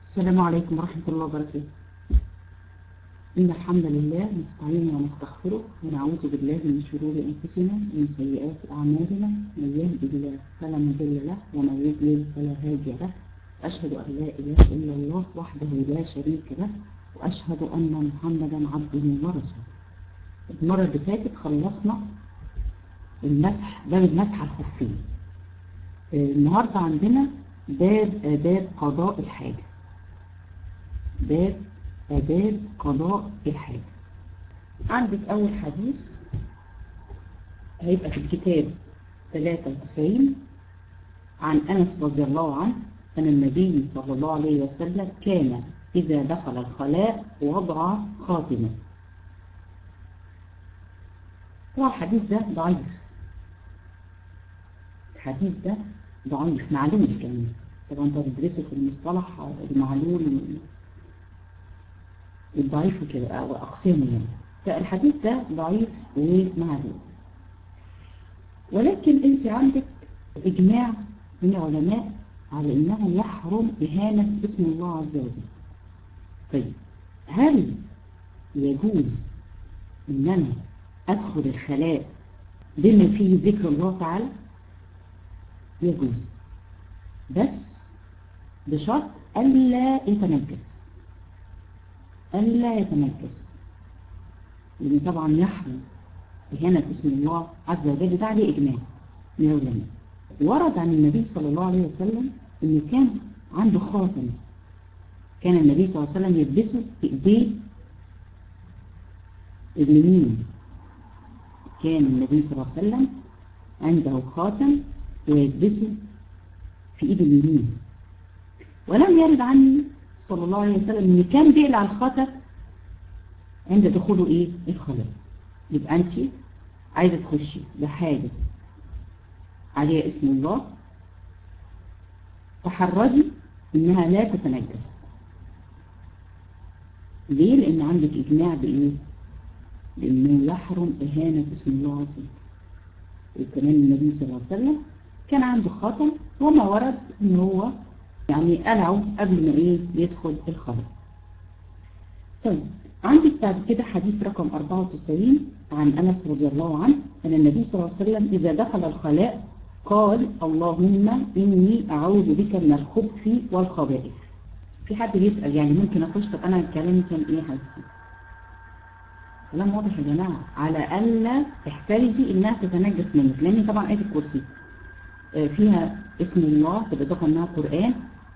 السلام عليكم ورحمة الله وبركاته إن الحمد لله نستعين ونستغفره ونعوذ بالله من شرور أنفسنا ومن سيئات أعمالنا من يهد الله فلا مضل له ومن يضلل فلا هادي له أشهد أن لا إله إلا الله وحده لا شريك له وأشهد أن محمدا عبده ورسوله المرة اللي فاتت خلصنا المسح باب المسح على الخفين النهاردة عندنا باب آداب قضاء الحاجة باب آداب قضاء الحاجة عندك أول حديث هيبقى في الكتاب 93 عن أنس رضي الله عنه أن النبي صلى الله عليه وسلم كان إذا دخل الخلاء وضع خاتمة هو الحديث ده ضعيف الحديث ده ضعيف معلوم كمان طبعا انت بتدرسه في المصطلح المعلوم الضعيف وكده او اقسامه يعني فالحديث ده ضعيف ومعلوم ولكن انت عندك اجماع من العلماء على انه يحرم اهانة اسم الله عز وجل طيب هل يجوز ان انا ادخل الخلاء بما فيه ذكر الله تعالى يجوز بس بشرط ألا يتنجس ألا يتنجس لأن طبعا يحرم إهانة اسم الله عز وجل ده عليه إجماع من العلماء ورد عن النبي صلى الله عليه وسلم إنه كان عنده خاتم كان النبي صلى الله عليه وسلم يلبسه في إيديه اليمين كان النبي صلى الله عليه وسلم عنده خاتم ويلبسه في ايده اليمين ولم يرد عني صلى الله عليه وسلم ان كان بيقلع الخاتم عند دخوله ايه الخلاء يبقى انت عايزه تخشي بحاجه عليها اسم الله تحرجي انها لا تتنجس ليه لان عندك اجماع بايه لانه يحرم اهانه اسم الله عز وجل وكمان النبي صلى الله عليه وسلم كان عنده خاتم وما ورد ان هو يعني قلعه قبل ما ايه يدخل الخلاء طيب عندك بعد كده حديث رقم 94 عن أنس رضي الله عنه أن النبي صلى الله عليه وسلم إذا دخل الخلاء قال اللهم إني أعوذ بك من الخبث والخبائث في حد بيسأل يعني ممكن أخش طب أنا كلامي كان إيه حديثي كلام واضح يا جماعة على ألا تحترجي إنها تتنجس منك لأن طبعا آية الكرسي فيها اسم الله بالإضافة أنها قرآن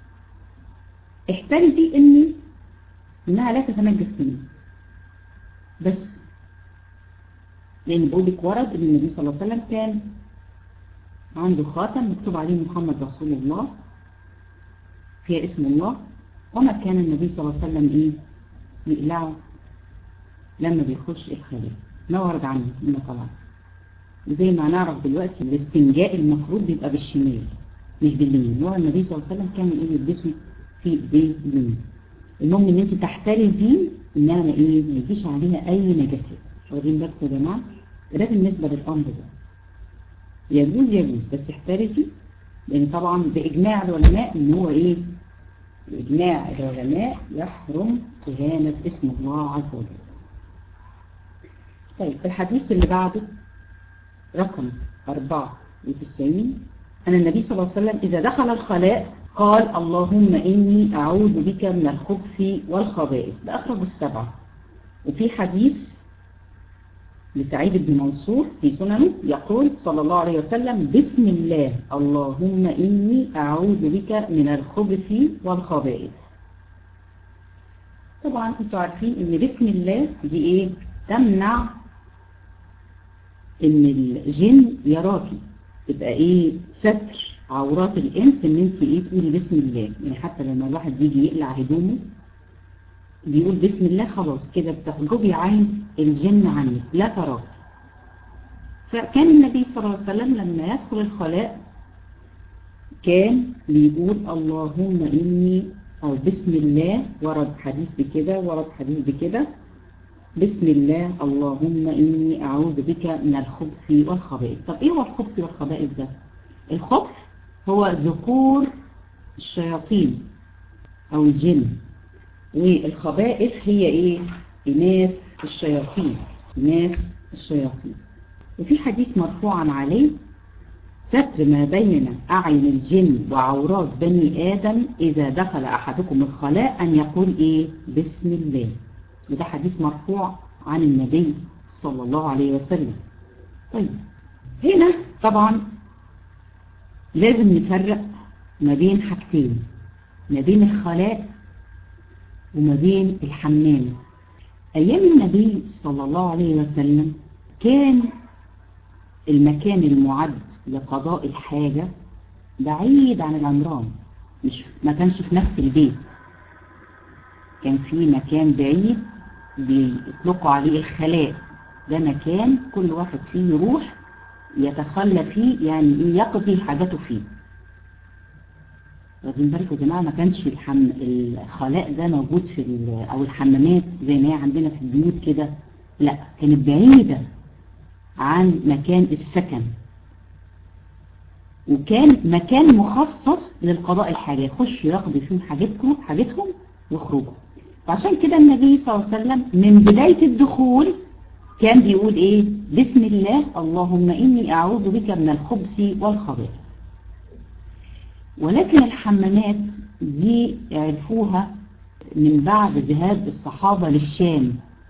احترجي إن إنها لا تتنجس منك بس لأن بقول لك ورد إن النبي صلى الله عليه وسلم كان عنده خاتم مكتوب عليه محمد رسول الله فيها اسم الله وما كان النبي صلى الله عليه وسلم إيه يقلعه لما بيخش الخلاء ما ورد عنه إنه طبعا زي ما نعرف دلوقتي الاستنجاء المفروض بيبقى بالشمال مش باليمين هو النبي صلى الله عليه وسلم كان ايه يلبسه في ايديه اليمين المهم ان انت تحترزي انها ما ايه ما يجيش عليها اي نجاسات واخدين بالكم يا جماعه ده بالنسبه للامر ده يجوز يجوز بس احترزي لان طبعا باجماع العلماء ان هو ايه باجماع العلماء يحرم اهانه اسم الله عز وجل طيب الحديث اللي بعده رقم 94 أن النبي صلى الله عليه وسلم إذا دخل الخلاء قال اللهم إني أعوذ بك من الخبث والخبائث ده أخرج السبعة وفي حديث لسعيد بن منصور في سننه يقول صلى الله عليه وسلم بسم الله اللهم إني أعوذ بك من الخبث والخبائث طبعا انتوا عارفين ان بسم الله دي ايه تمنع ان الجن يراكي تبقى ايه ستر عورات الانس ان انت ايه تقولي بسم الله يعني حتى لما الواحد يجي يقلع هدومه بيقول بسم الله خلاص كده بتحجبي عين الجن عنك لا تراك فكان النبي صلى الله عليه وسلم لما يدخل الخلاء كان بيقول اللهم اني او بسم الله ورد حديث بكده ورد حديث بكده بسم الله اللهم إني أعوذ بك من الخبث والخبائث طب إيه هو الخبث والخبائث ده الخبث هو ذكور الشياطين أو الجن والخبائث هي إيه إناث الشياطين إناث الشياطين وفي حديث مرفوعا عليه ستر ما بين أعين الجن وعورات بني آدم إذا دخل أحدكم الخلاء أن يقول إيه بسم الله وده حديث مرفوع عن النبي صلى الله عليه وسلم طيب هنا طبعا لازم نفرق ما بين حاجتين ما بين الخلاء وما بين الحمام أيام النبي صلى الله عليه وسلم كان المكان المعد لقضاء الحاجة بعيد عن العمران مش ما كانش في نفس البيت كان في مكان بعيد بيطلقوا عليه الخلاء ده مكان كل واحد فيه يروح يتخلى فيه يعني ايه يقضي حاجته فيه واخدين بالكم يا جماعه ما كانش الحم... الخلاء ده موجود في ال... او الحمامات زي ما هي عندنا في البيوت كده لا كانت بعيده عن مكان السكن وكان مكان مخصص للقضاء الحاجة يخش يقضي فيهم حاجتكم حاجتهم ويخرجوا فعشان كده النبي صلى الله عليه وسلم من بداية الدخول كان بيقول ايه بسم الله اللهم إني أعوذ بك من الخبث والخبائث ولكن الحمامات دي عرفوها من بعد ذهاب الصحابة للشام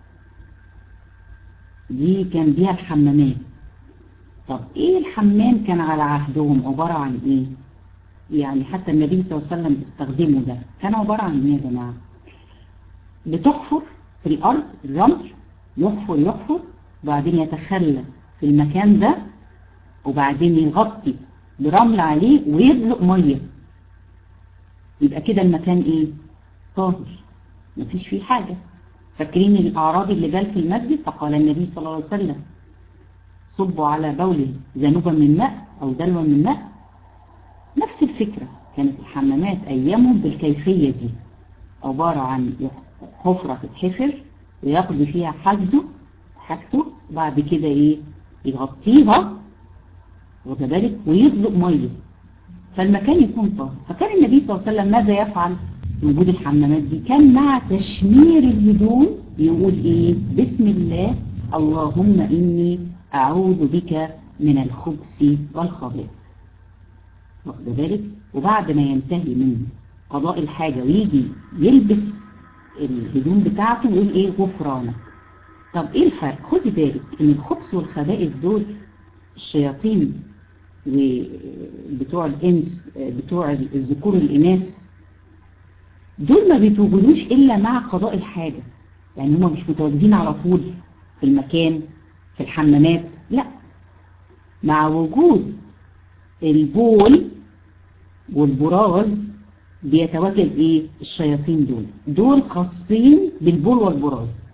دي كان بيها الحمامات طب ايه الحمام كان على عهدهم عبارة عن ايه يعني حتى النبي صلى الله عليه وسلم استخدمه ده كان عبارة عن ايه يا جماعة بتحفر في الارض الرمل يحفر يحفر وبعدين يتخلى في المكان ده وبعدين يغطي برمل عليه ويدلق مية يبقى كده المكان ايه طاهر مفيش فيه حاجة فاكرين الأعرابي اللي جال في المسجد فقال النبي صلى الله عليه وسلم صبوا على بوله ذنوبا من ماء أو دلوا من ماء نفس الفكرة كانت الحمامات أيامهم بالكيفية دي عبارة عن حفرة تتحفر ويقضي فيها حاجته حاجته بعد كده ايه يغطيها واخد بالك ويطلق ميه فالمكان يكون طاهر فكان النبي صلى الله عليه وسلم ماذا يفعل وجود الحمامات دي كان مع تشمير الهدوم يقول ايه بسم الله اللهم اني اعوذ بك من الخبث والخبائث واخد بالك وبعد ما ينتهي من قضاء الحاجة ويجي يلبس الهدوم بتاعته ويقول ايه غفرانك طب ايه الفرق خدي بالك ان الخبث والخبائث دول الشياطين وبتوع الانس بتوع الذكور الاناث دول ما بيتوجدوش الا مع قضاء الحاجة يعني هما مش متواجدين على طول في المكان في الحمامات لا مع وجود البول والبراز بيتواجد ايه الشياطين دول دول خاصين بالبول والبراز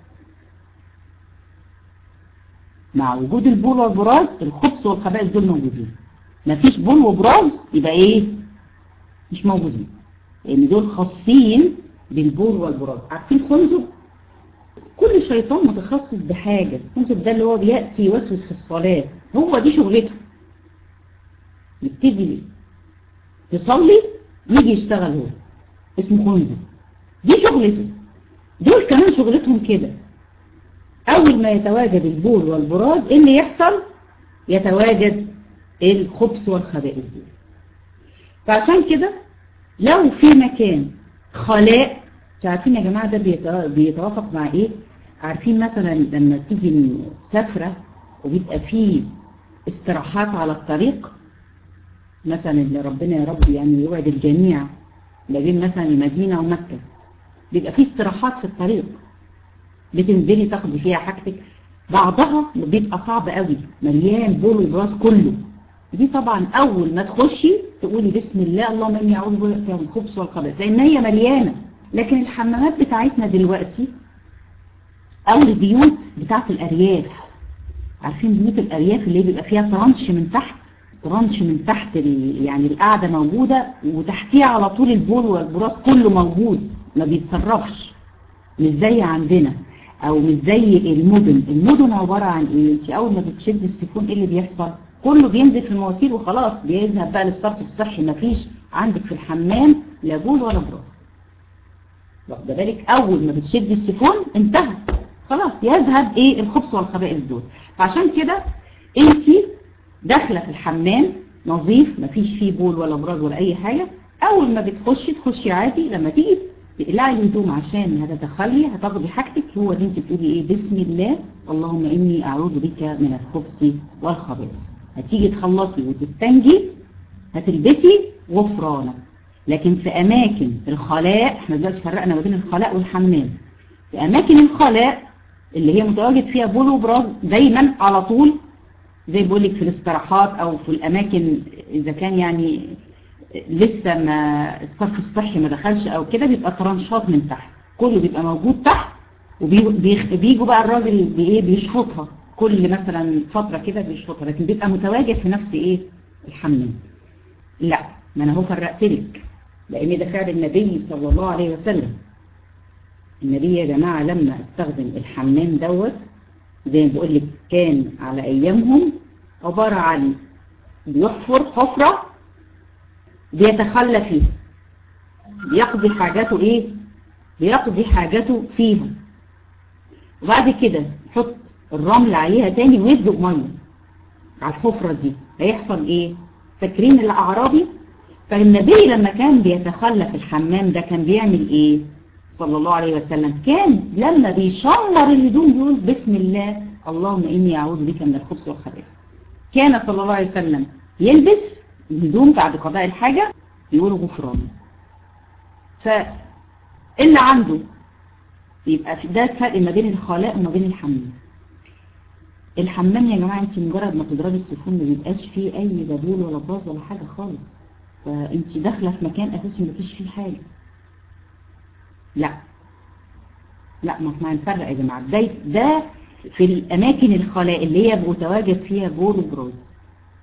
مع وجود البول والبراز الخبث والخبائث دول موجودين مفيش بول وبراز يبقى ايه مش موجودين لان دول خاصين بالبول والبراز عارفين خنزب كل شيطان متخصص بحاجة خنزب ده اللي هو بيأتي يوسوس في الصلاة هو دي شغلته يبتدي يصلي يجي يشتغل هو اسمه خنزب دي شغلته دول كمان شغلتهم كده اول ما يتواجد البول والبراز ايه اللي يحصل يتواجد الخبث والخبائث دول فعشان كده لو في مكان خلاء عارفين يا جماعة ده بيتوافق مع ايه عارفين مثلا لما تيجي سفرة وبيبقى فيه استراحات على الطريق مثلا اللي ربنا يا رب يعني يوعد الجميع ما بين مثلا المدينة ومكة بيبقى فيه استراحات في الطريق بتنزلي تاخدي فيها حاجتك بعضها بيبقى صعب قوي مليان بول وبراس كله دي طبعا اول ما تخشي تقولي بسم الله اللهم اني اعوذ بك من الخبث والخبث لان هي مليانه لكن الحمامات بتاعتنا دلوقتي او البيوت بتاعت الارياف عارفين بيوت الارياف اللي بيبقى فيها ترانش من تحت ترانش من تحت يعني القاعده موجوده وتحتيها على طول البول والبراس كله موجود ما بيتصرفش مش زي عندنا او مش زي المدن المدن عباره عن ايه انت اول ما بتشد السيفون ايه اللي بيحصل كله بينزل في المواسير وخلاص بيذهب بقى للصرف الصحي مفيش عندك في الحمام لا بول ولا براز واخده بالك اول ما بتشد السيفون انتهى خلاص يذهب ايه الخبث والخبائث دول فعشان كده انت داخله في الحمام نظيف مفيش فيه بول ولا براز ولا اي حاجه اول ما بتخشي تخشي عادي لما تيجي تقلعي الهدوم عشان هتدخلي هتاخدي حاجتك هو اللي انت بتقولي ايه بسم الله اللهم اني اعوذ بك من الخبث والخبائث هتيجي تخلصي وتستنجي هتلبسي غفرانك لكن في اماكن الخلاء احنا دلوقتي فرقنا ما بين الخلاء والحمام في اماكن الخلاء اللي هي متواجد فيها بول وبراز دايما على طول زي بقول لك في الاستراحات او في الاماكن اذا كان يعني لسه ما الصرف الصحي ما دخلش او كده بيبقى ترانشات من تحت كله بيبقى موجود تحت وبيجوا بقى الراجل بايه بيشفطها كل مثلا فترة كده بيشفطها لكن بيبقى متواجد في نفس ايه الحمام لا ما انا هو فرقت لك لان ده فعل النبي صلى الله عليه وسلم النبي يا جماعة لما استخدم الحمام دوت زي ما بقول لك كان على ايامهم عبارة عن بيحفر حفرة بيتخلى فيها بيقضي حاجاته ايه بيقضي حاجاته فيها وبعد كده يحط الرمل عليها تاني ويدلق ميه على الحفرة دي هيحصل ايه فاكرين الاعرابي فالنبي لما كان بيتخلى في الحمام ده كان بيعمل ايه صلى الله عليه وسلم كان لما بيشمر الهدوم يقول بسم الله اللهم اني اعوذ بك من الخبث والخبائث كان صلى الله عليه وسلم يلبس الهدوم بعد قضاء الحاجة يقول غفران فاللي عنده يبقى ده الفرق ما بين الخلاء وما بين الحمام الحمام يا جماعة انت مجرد ما تضربي السيفون ما بيبقاش فيه اي بدول ولا باظ ولا حاجة خالص فانت داخلة في مكان اساسي ما فيش فيه حاجة لا لا ما احنا هنفرق يا جماعة ده, ده في الاماكن الخلاء اللي هي متواجد فيها بول وبروز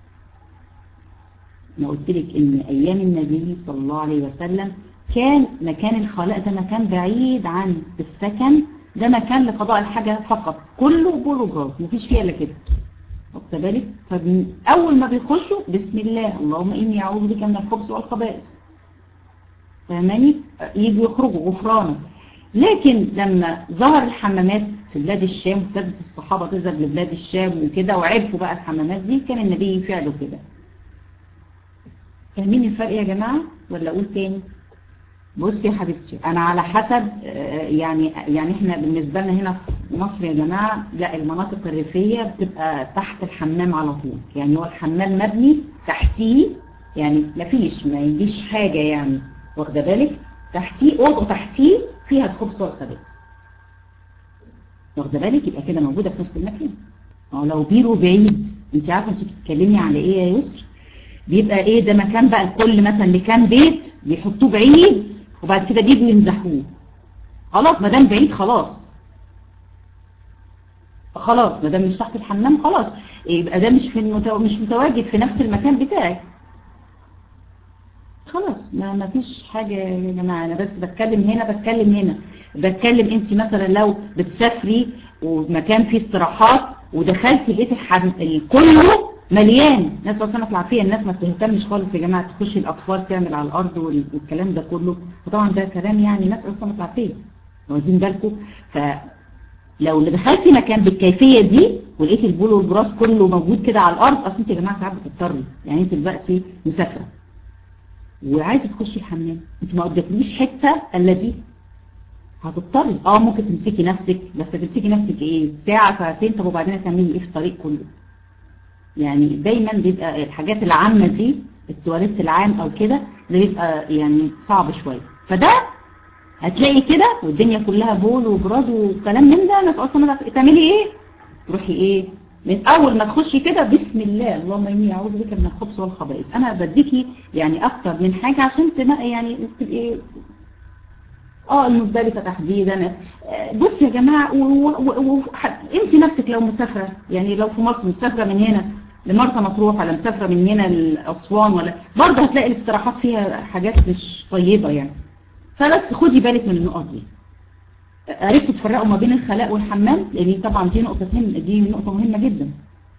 انا قلت لك ان ايام النبي صلى الله عليه وسلم كان مكان الخلاء ده مكان بعيد عن السكن ده مكان لقضاء الحاجة فقط كله بول وبراز مفيش فيه الا كده واخد بالك فاول ما بيخشوا بسم الله اللهم اني اعوذ بك من الخبث والخبائث فاهماني يجوا يخرجوا غفرانا لكن لما ظهر الحمامات في بلاد الشام وابتدت الصحابة تذهب لبلاد الشام وكده وعرفوا بقى الحمامات دي كان النبي فعله كده فاهمين الفرق يا جماعة ولا اقول تاني بصي يا حبيبتي انا على حسب يعني يعني احنا بالنسبة لنا هنا في مصر يا جماعة لا المناطق الريفية بتبقى تحت الحمام على طول يعني هو الحمام مبني تحتيه يعني مفيش ما يجيش حاجة يعني واخده بالك تحتيه اوضه تحتيه فيها الخبز والخبائث واخده بالك يبقى كده موجودة في نفس المكان لو بيرو بعيد انت عارفه انت بتتكلمي على ايه يا يسر بيبقى ايه ده مكان بقى الكل مثلا اللي كان بيت بيحطوه بعيد وبعد كده بيجوا ينزحوه خلاص ما دام بعيد خلاص خلاص ما دام مش تحت الحمام خلاص يبقى ده مش في المتو... مش متواجد في نفس المكان بتاعك خلاص ما ما فيش حاجة يا جماعة أنا بس بتكلم هنا بتكلم هنا بتكلم أنت مثلا لو بتسافري ومكان فيه استراحات ودخلتي لقيت الحم... كله مليان ناس وصلنا العافية الناس ما بتهتمش خالص يا جماعة تخش الأطفال تعمل على الأرض والكلام ده كله فطبعا ده كلام يعني ناس وصلنا العافية واخدين بالكم فلو اللي دخلتي مكان بالكيفية دي ولقيتي البول والبراس كله موجود كده على الأرض أصل أنت يا جماعة ساعات بتضطري يعني أنت دلوقتي مسافرة وعايزة تخشي الحمام أنت ما قدامكيش حتة إلا دي هتضطري اه ممكن تمسكي نفسك بس تمسكي نفسك ايه ساعة ساعتين طب وبعدين هتعملي ايه في الطريق كله يعني دايما بيبقى الحاجات العامة دي التواليت العام او كده ده بيبقى يعني صعب شوية فده هتلاقي كده والدنيا كلها بول وبراز وكلام من ده ناس اصلا تعملي ايه تروحي ايه من اول ما تخشي كده بسم الله اللهم اني اعوذ بك من الخبث والخبائث انا بديكي يعني اكتر من حاجة عشان تبقى يعني تبقي اه المزدلفة تحديدا بص يا جماعة انت نفسك لو مسافرة يعني لو في مصر مسافرة من هنا لمرسى مطروح ولا مسافرة من هنا لأسوان ولا برضه هتلاقي الاستراحات فيها حاجات مش طيبة يعني فبس خدي بالك من النقط دي عرفتوا تفرقوا ما بين الخلاء والحمام لان طبعا دي نقطة مهمة دي نقطة مهمة جدا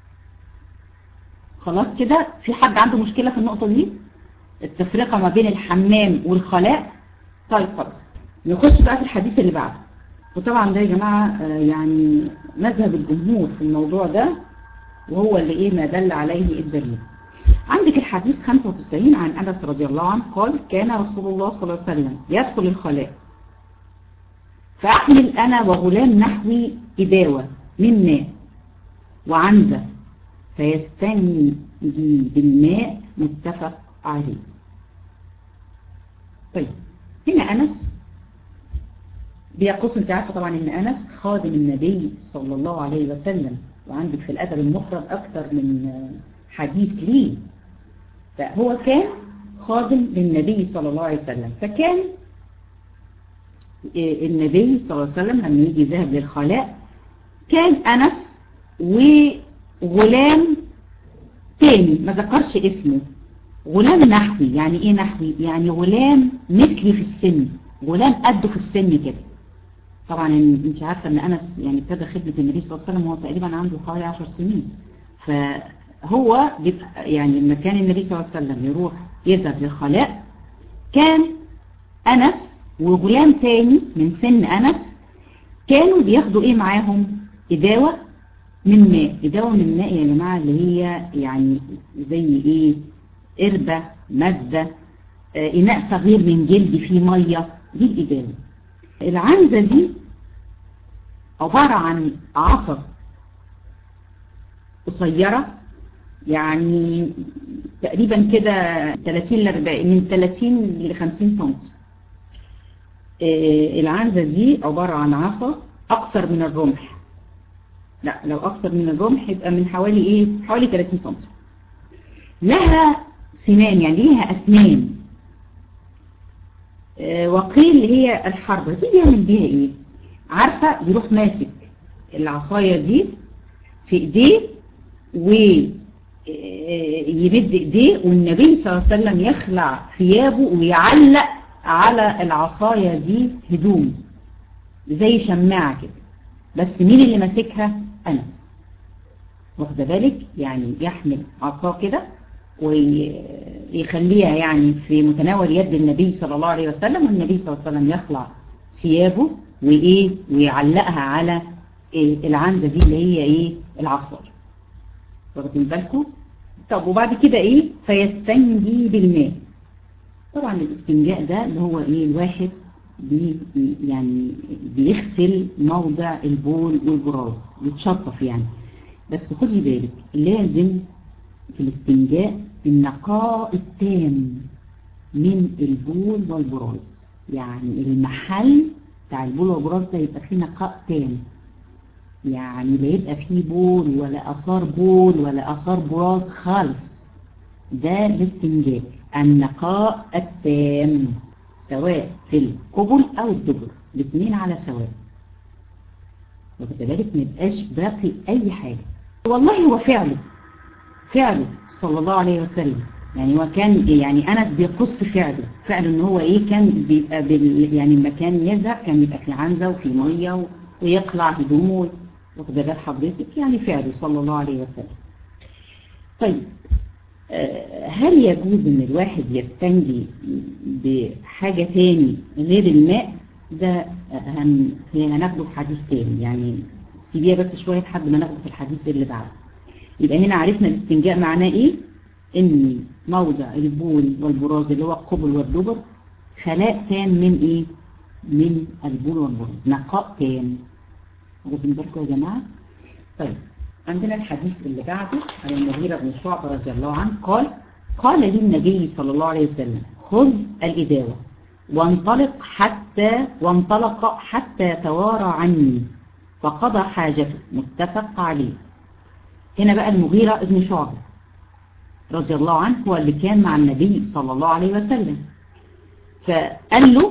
خلاص كده في حد عنده مشكلة في النقطة دي التفرقة ما بين الحمام والخلاء طيب خلاص نخش بقى في الحديث اللي بعده وطبعا ده يا جماعة يعني مذهب الجمهور في الموضوع ده وهو اللي ايه ما دل عليه الدليل عندك الحديث 95 عن أنس رضي الله عنه قال كان رسول الله صلى الله عليه وسلم يدخل الخلاء فأحمل أنا وغلام نحوي إداوة من ماء وعنزة فيستنجي بالماء متفق عليه طيب هنا أنس بيقص انت عارفة طبعا ان أنس خادم النبي صلى الله عليه وسلم وعندك في الأدب المفرد أكثر من حديث ليه فهو كان خادم للنبي صلى الله عليه وسلم فكان النبي صلى الله عليه وسلم لما يجي ذهب للخلاء كان أنس وغلام تاني ما ذكرش اسمه غلام نحوي يعني ايه نحوي يعني غلام مثلي في السن غلام قده في السن كده طبعا انت عارفة ان انس يعني ابتدى خدمة النبي صلى الله عليه وسلم وهو تقريبا عنده حوالي 10 سنين فهو بيبقى يعني لما كان النبي صلى الله عليه وسلم يروح يذهب للخلاء كان انس وغلام تاني من سن انس كانوا بياخدوا ايه معاهم اداوة من ماء اداوة من ماء يا جماعة اللي هي يعني زي ايه قربة مزدة آه اناء صغير من جلد فيه مية دي الاداوة العنزة دي عبارة عن عصا قصيرة يعني تقريبا كده 30 ل 40 من 30 ل 50 سم العنزة دي عبارة عن عصا أقصر من الرمح لا لو أقصر من الرمح يبقى من حوالي إيه حوالي 30 سم لها سنان يعني ليها أسنان وقيل هي الحربة دي بيعمل بيها ايه عارفة بيروح ماسك العصاية دي في ايديه ويمد ايديه والنبي صلى الله عليه وسلم يخلع ثيابه ويعلق على العصاية دي هدوم زي شماعة كده بس مين اللي ماسكها أنس واخده بالك يعني يحمل عصاه كده ويخليها يعني في متناول يد النبي صلى الله عليه وسلم والنبي صلى الله عليه وسلم يخلع ثيابه وإيه ويعلقها على إيه العنزة دي اللي هي إيه العصاية واخدين بالكم طب وبعد كده إيه فيستنجي بالماء طبعا الاستنجاء ده اللي هو إيه الواحد بي يعني بيغسل موضع البول والبراز يتشطف يعني بس خدي بالك لازم في الاستنجاء النقاء التام من البول والبراز يعني المحل بتاع البول والبراز ده يبقى فيه نقاء تام يعني لا يبقى فيه بول ولا اثار بول ولا اثار براز خالص ده الاستنجاء النقاء التام سواء في القبل او الدبر الاثنين على سواء واخد بالك ما يبقاش باقي اي حاجه والله هو فعله فعله صلى الله عليه وسلم يعني هو كان يعني أنس بيقص فعله فعله ان هو ايه كان بيبقى بال يعني لما كان يذهب كان يبقى في عنزة وفي مية ويقلع هدومه واخد بال حضرتك يعني فعله صلى الله عليه وسلم طيب هل يجوز ان الواحد يستنجي بحاجة تاني غير الماء ده هن... هناخده في حديث تاني يعني سيبيها بس شوية لحد ما ناخده في الحديث اللي بعده يبقى هنا عرفنا الاستنجاء معناه ايه ان موضع البول والبراز اللي هو القبل والدبر خلاء تام من ايه من البول والبراز نقاء تام واخدين بالكم يا جماعه طيب عندنا الحديث اللي بعده عن المغيرة بن شعبة رضي الله عنه قال قال لي النبي صلى الله عليه وسلم خذ الإداوة وانطلق حتى وانطلق حتى توارى عني فقضى حاجته متفق عليه هنا بقى المغيرة ابن شعبة رضي الله عنه هو اللي كان مع النبي صلى الله عليه وسلم فقال له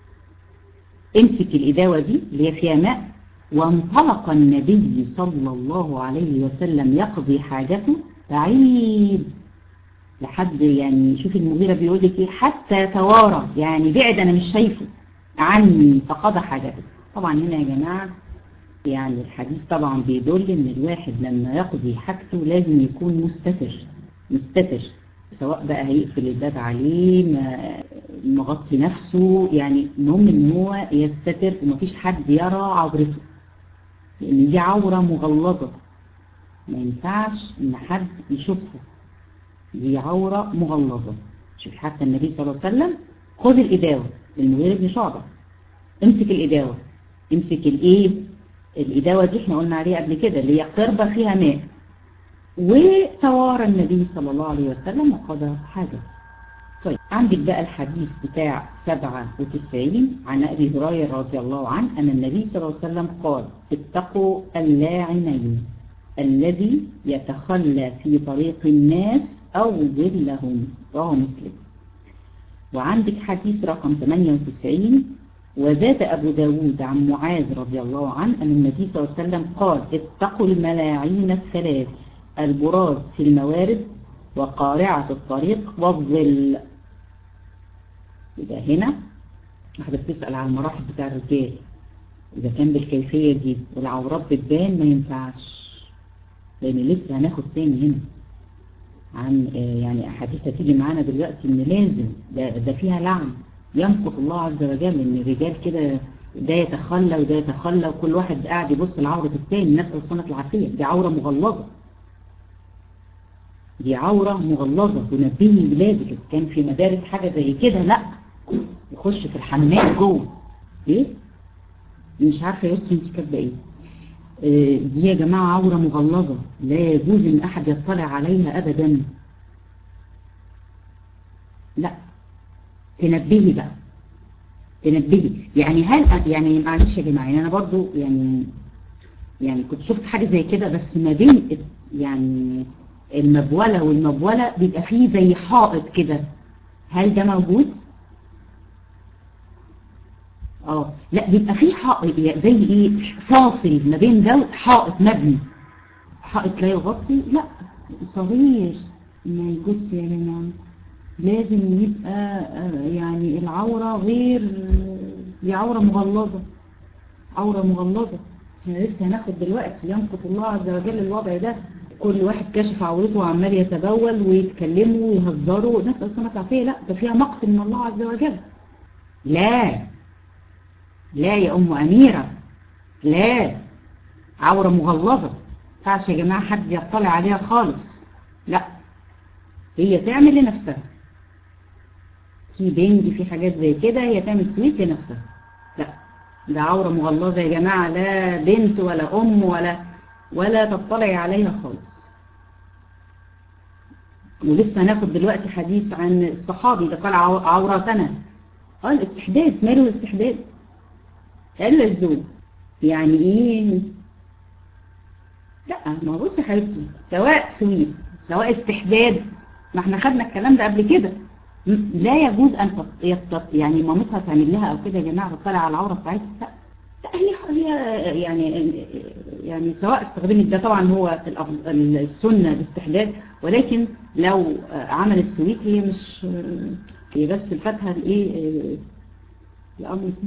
امسك الإداوة دي اللي هي فيها ماء وانطلق النبي صلى الله عليه وسلم يقضي حاجته بعيد لحد يعني شوف المغيرة بيقول لك ايه حتى توارى يعني بعد انا مش شايفه عني فقضى حاجته طبعا هنا يا جماعة يعني الحديث طبعا بيدل ان الواحد لما يقضي حاجته لازم يكون مستتر مستتر سواء بقى هيقفل الباب عليه ما مغطي نفسه يعني المهم ان هو يستتر ومفيش حد يرى عورته لان دي عورة مغلظة ما ينفعش ان حد يشوفها دي عورة مغلظة شوف حتى النبي صلى الله عليه وسلم خذ الإداوة للمغير بن شعبة امسك الإداوة امسك الايه الإداوة دي احنا قلنا عليها قبل كده اللي هي قربة فيها ماء وتوارى النبي صلى الله عليه وسلم وقضى حاجة طيب عندك بقى الحديث بتاع 97 عن أبي هريرة رضي الله عنه أن النبي صلى الله عليه وسلم قال اتقوا اللاعنين الذي يتخلى في طريق الناس أو ظلهم رواه مسلم وعندك حديث رقم 98 وزاد أبو داود عن معاذ رضي الله عنه أن النبي صلى الله عليه وسلم قال اتقوا الملاعين الثلاث البراز في الموارد وقارعة الطريق والظل يبقى هنا واحدة بتسأل على المراحل بتاع الرجال إذا كان بالكيفية دي والعورات بتبان ما ينفعش لأن لسه هناخد تاني هنا عن يعني أحاديث هتيجي معانا دلوقتي إن لازم ده, ده فيها لعن يمقت الله عز وجل إن الرجال كده ده يتخلى وده يتخلى وكل واحد قاعد يبص لعورة التاني نسأل الصنة العافية دي عورة مغلظة دي عورة مغلظة ونبهي ولادك إذا كان في مدارس حاجة زي كده لا يخش في الحمام جوه ليه؟ مش عارفة يا يسري انت كاتبه ايه دي يا جماعة عورة مغلظة لا يجوز ان احد يطلع عليها ابدا لا تنبهي بقى تنبهي يعني هل يعني معلش يا جماعة يعني انا برضو يعني يعني كنت شفت حاجة زي كده بس ما بين يعني المبولة والمبولة بيبقى فيه زي حائط كده هل ده موجود؟ اه لا بيبقى فيه حائط زي ايه فاصل ما بين ده حائط مبني حائط لا يغطي لا صغير ما يجوز يا جماعه لازم يبقى يعني العورة غير دي عورة مغلظة عورة مغلظة احنا لسه هناخد دلوقتي ينقط الله عز وجل الوضع ده كل واحد كشف عورته وعمال يتبول ويتكلموا ويهزروا نسأل السنة العافية لا ده فيها مقت من الله عز وجل لا لا يا أم أميرة لا عورة مغلظة فعش يا جماعة حد يطلع عليها خالص لا هي تعمل لنفسها في بنج في حاجات زي كده هي تعمل سويت لنفسها لا ده عورة مغلظة يا جماعة لا بنت ولا أم ولا ولا تطلع عليها خالص ولسه هناخد دلوقتي حديث عن الصحابي ده قال عوراتنا اه الاستحداد ماله الاستحداد الا الزوج يعني ايه لا ما بصي يا حبيبتي سواء سويت سواء استحداد ما احنا خدنا الكلام ده قبل كده لا يجوز ان تط... يعني مامتها تعمل لها او كده يا جماعه تطلع على العوره بتاعتها لا لا هي هي يعني يعني سواء استخدمت ده طبعا هو السنه الاستحداد ولكن لو عملت سويت هي مش هي بس الفاتحه الايه الامر اسمه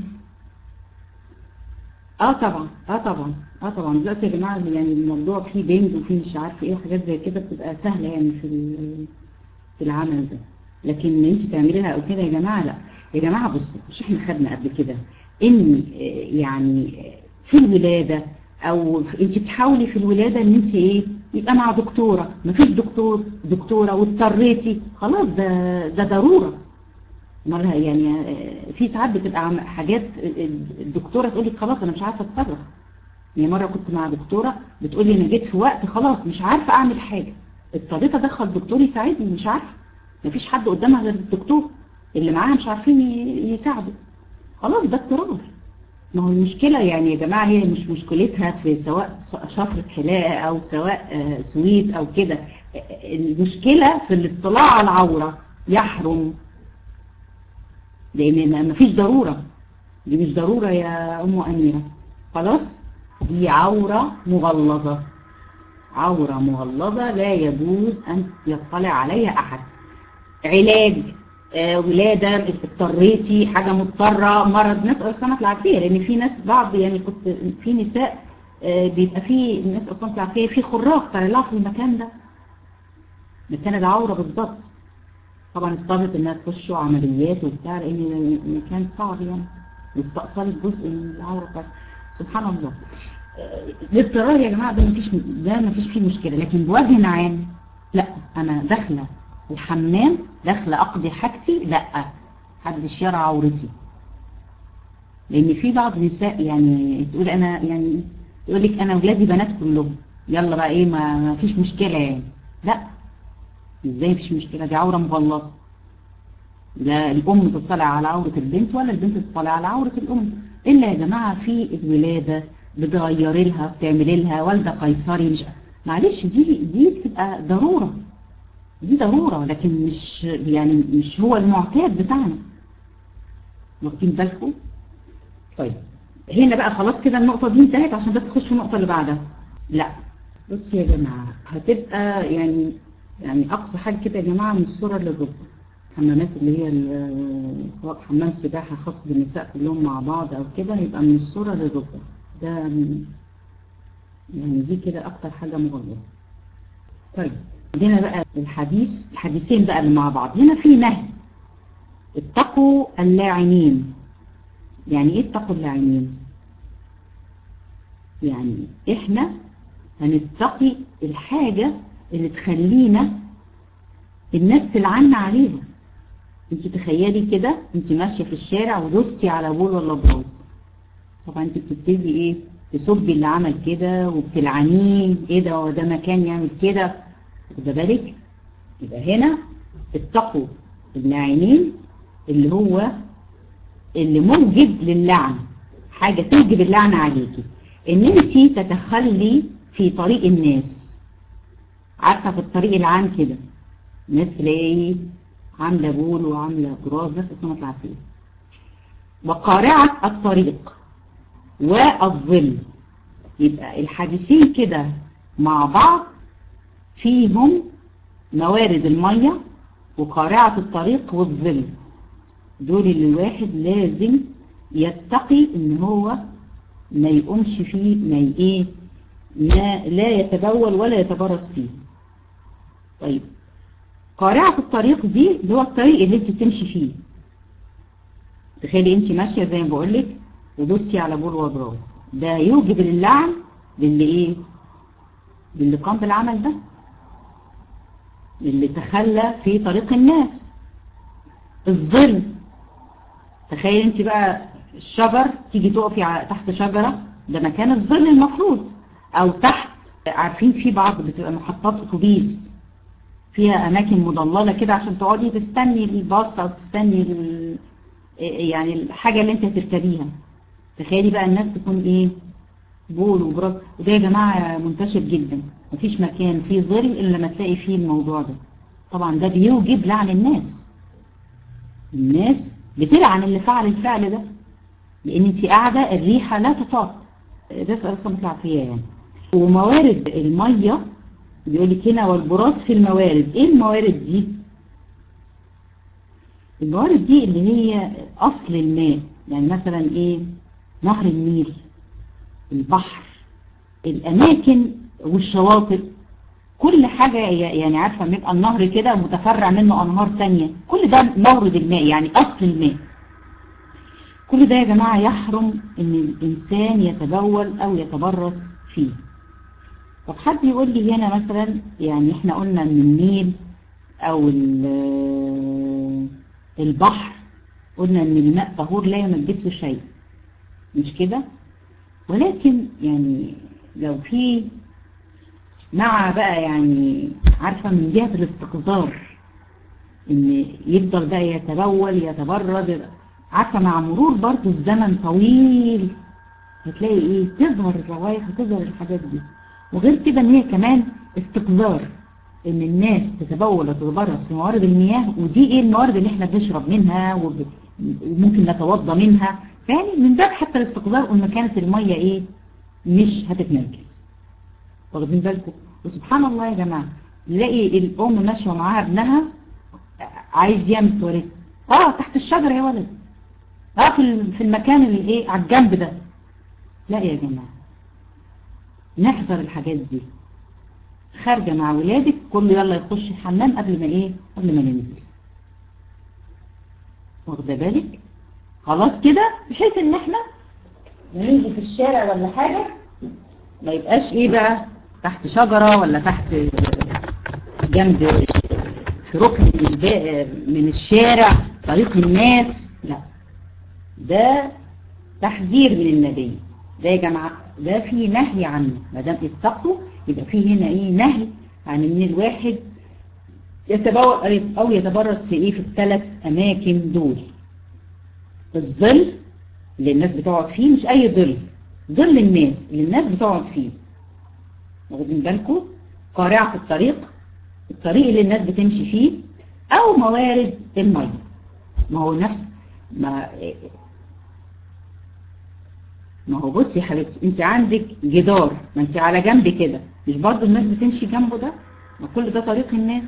اه طبعا اه طبعا اه طبعا دلوقتي يا جماعه يعني الموضوع فيه بنج وفيه مش عارف ايه وحاجات زي كده بتبقى سهله يعني في في العمل ده لكن انت تعمليها او كده يا جماعه لا يا جماعه بصوا مش احنا خدنا قبل كده ان يعني في الولاده او انت بتحاولي في الولاده ان انت ايه يبقى مع دكتوره مفيش دكتور دكتوره واضطريتي خلاص ده ده ضروره مرة يعني في ساعات بتبقى حاجات الدكتورة تقول لك خلاص انا مش عارفة اتصرف يعني مرة كنت مع دكتورة بتقول لي انا جيت في وقت خلاص مش عارفة اعمل حاجة اضطريت ادخل دكتور يساعدني مش عارفة مفيش حد قدامها غير الدكتور اللي معاها مش عارفين يساعدوا خلاص ده اضطرار ما هو المشكلة يعني يا جماعة هي مش مشكلتها في سواء شفرة حلاقة او سواء سويت او كده المشكلة في الاطلاع على العورة يحرم لان ما فيش ضرورة دي مش ضرورة يا ام اميرة خلاص دي عورة مغلظة عورة مغلظة لا يجوز ان يطلع عليها احد علاج آه ولادة اضطريتي حاجة مضطرة مرض نسأل السنة العافية لان في ناس بعض يعني كنت في نساء آه بيبقى في نسأل السنة العافية في خراف طلع في المكان ده مكان العورة بالظبط طبعا اضطرت انها تخش عمليات وبتاع لان كان صعب يعني واستأصلت جزء من العورة بتاعتها سبحان الله الاضطرار يا جماعة ده مفيش ده مفيش فيه مشكلة لكن بوجه عام لا انا داخلة الحمام داخلة اقضي حاجتي لا محدش يرى عورتي لان في بعض النساء يعني تقول انا يعني تقول لك انا ولادي بنات كلهم يلا بقى ايه ما, ما فيش مشكلة يعني لا ازاي مفيش مشكلة دي عورة مغلظة لا الام تطلع على عورة البنت ولا البنت تطلع على عورة الام الا يا جماعة في الولادة بتغيري لها بتعملي لها والدة قيصري مش معلش دي دي بتبقى ضرورة دي ضرورة لكن مش يعني مش هو المعتاد بتاعنا واخدين بالكم طيب هنا بقى خلاص كده النقطة دي انتهت عشان بس تخش في النقطة اللي بعدها لا بص يا جماعة هتبقى يعني يعني أقصى حاجة كده يا جماعة من الصورة للركبة حمامات اللي هي سواء حمام سباحة خاص بالنساء كلهم مع بعض أو كده يبقى من الصورة للركبة ده يعني دي كده أكتر حاجة مغلظة طيب عندنا بقى الحديث الحديثين بقى اللي مع بعض هنا في نهي اتقوا اللاعنين يعني ايه اتقوا اللاعنين يعني احنا هنتقي الحاجة اللي تخلينا الناس تلعنا عليها انت تخيلي كده انت ماشية في الشارع ودوستي على بول ولا براز طبعا انت بتبتدي ايه تسبي اللي عمل كده وبتلعنيه ايه ده هو ده مكان يعمل كده واخده بالك يبقى هنا اتقوا اللاعنين اللي هو اللي موجب للعن حاجة توجب اللعن عليكي ان انت تتخلي في طريق الناس عارفة في الطريق العام كده الناس تلاقي عاملة بول وعاملة براز بس اسمها مطلع فيه وقارعة الطريق والظل يبقى الحديثين كده مع بعض فيهم موارد المية وقارعة الطريق والظل دول اللي الواحد لازم يتقي ان هو ما يقومش فيه ما ايه ما لا يتبول ولا يتبرز فيه طيب قارعة الطريق دي اللي هو الطريق اللي انت بتمشي فيه تخيلي انت ماشية زي ما بقولك ودوسي على بول وبراز ده يوجب اللعن للي ايه للي قام بالعمل ده اللي تخلى في طريق الناس الظل تخيل انت بقى الشجر تيجي تقفي تحت شجرة ده مكان الظل المفروض او تحت عارفين في بعض بتبقى محطات اتوبيس فيها اماكن مضللة كده عشان تقعدي تستني الباص او تستني يعني الحاجة اللي انت هتركبيها تخيلي بقى الناس تكون ايه بول وبراس وده يا جماعة منتشر جدا مفيش مكان فيه ظل الا لما تلاقي فيه الموضوع ده طبعا ده بيوجب لعن الناس الناس بتلعن اللي فعل الفعل ده لان انت قاعدة الريحة لا تطاق ده سؤال صمت العافية يعني وموارد المية بيقول لك هنا والبراز في الموارد ايه الموارد دي الموارد دي اللي هي اصل الماء يعني مثلا ايه نهر النيل البحر الاماكن والشواطئ كل حاجة يعني عارفة بيبقى النهر كده متفرع منه انهار تانية كل ده مورد الماء يعني اصل الماء كل ده يا جماعة يحرم ان الانسان يتبول او يتبرز فيه طب حد يقول لي هنا مثلا يعني احنا قلنا ان النيل او البحر قلنا ان الماء طهور لا ينجسه شيء مش كده ولكن يعني لو في مع بقى يعني عارفة من جهة الاستقذار ان يفضل بقى يتبول يتبرد عارفة مع مرور برضو الزمن طويل هتلاقي ايه تظهر الروائح وتظهر الحاجات دي وغير كده ان هي كمان استقذار ان الناس تتبول وتتبرز في موارد المياه ودي ايه الموارد اللي احنا بنشرب منها وممكن نتوضى منها يعني من باب حتى الاستقذار قلنا كانت المية ايه مش هتتنجس واخدين بالكم وسبحان الله يا جماعة نلاقي الام ماشية معاها ابنها عايز يعمل تواليت اه تحت الشجرة يا ولد اه في في المكان اللي ايه على الجنب ده لا يا جماعة نحذر الحاجات دي خارجة مع ولادك كله يلا يخش الحمام قبل ما ايه قبل ما ننزل واخده بالك خلاص كده بحيث ان احنا نيجي في الشارع ولا حاجة ما يبقاش ايه بقى تحت شجرة ولا تحت جنب في ركن من الشارع طريق الناس لا ده تحذير من النبي ده يا جماعة ده في نهي عنه ما دام اتقوا يبقى في هنا ايه نهي عن ان الواحد يتبول او يتبرز في ايه في الثلاث اماكن دول الظل اللي الناس بتقعد فيه مش اي ظل ظل الناس اللي الناس بتقعد فيه واخدين بالكم قارعة الطريق الطريق اللي الناس بتمشي فيه او موارد المية ما هو نفس ما ما هو بصي يا حبيبتي انت عندك جدار ما انت على جنب كده مش برضو الناس بتمشي جنبه ده ما كل ده طريق الناس